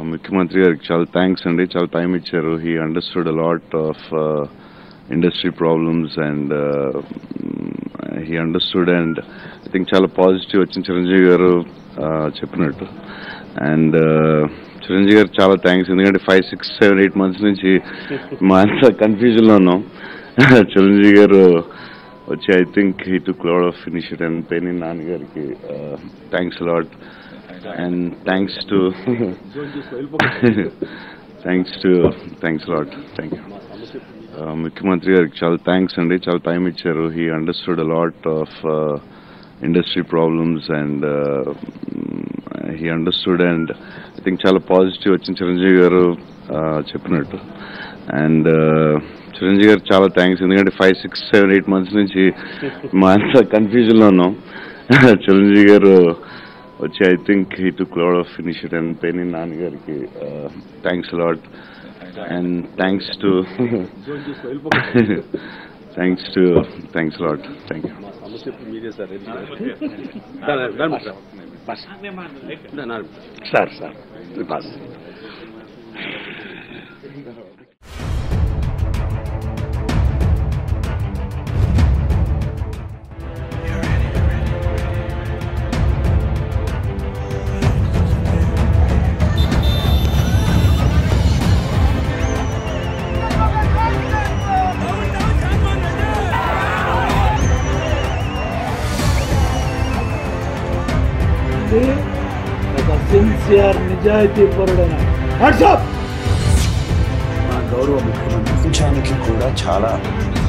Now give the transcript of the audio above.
ముఖ్యమంత్రి గారికి చాలా థ్యాంక్స్ అండి చాలా టైం ఇచ్చారు he understood a lot of industry problems and he understood and I think చాలా పాజిటివ్ వచ్చింది చిరంజీవి గారు uh, చెప్పినట్టు అండ్ చిరంజీవి గారు చాలా థ్యాంక్స్ ఎందుకంటే five six seven eight months నుంచి మా అంతా కన్ఫ్యూజన్లో ఉన్నాం చిరంజీవి గారు వచ్చి I think he to cloud of initiate and పేని నాన్నగారికి thanks a lot and thanks to thanks to thanks lot thank you ముఖ్యమంత్రి గారికి చాలా థ్యాంక్స్ అండి చాలా టైం ఇచ్చారు he understood a lot of industry problems and he understood and I think చాలా positive వచ్చింది చిరంజీవి గారు uh, చెప్పినట్టు అండ్ చిరంజీవి గారు చాలా థ్యాంక్స్ ఎందుకంటే five six seven eight months నుంచి మా అంతా కన్ఫ్యూజన్లో ఉన్నాం చిరంజీవి గారు వచ్చి I think he to cloud of initiate and పేని నాన్నగారికి thanks a lot and thanks to thanks to thanks a lot thank you sir sir బస్ ఇది ఒక సిన్సియర్ నిజాయితీ పరుడైన వాట్సాప్ ప్రపంచానికి కూడా చాలా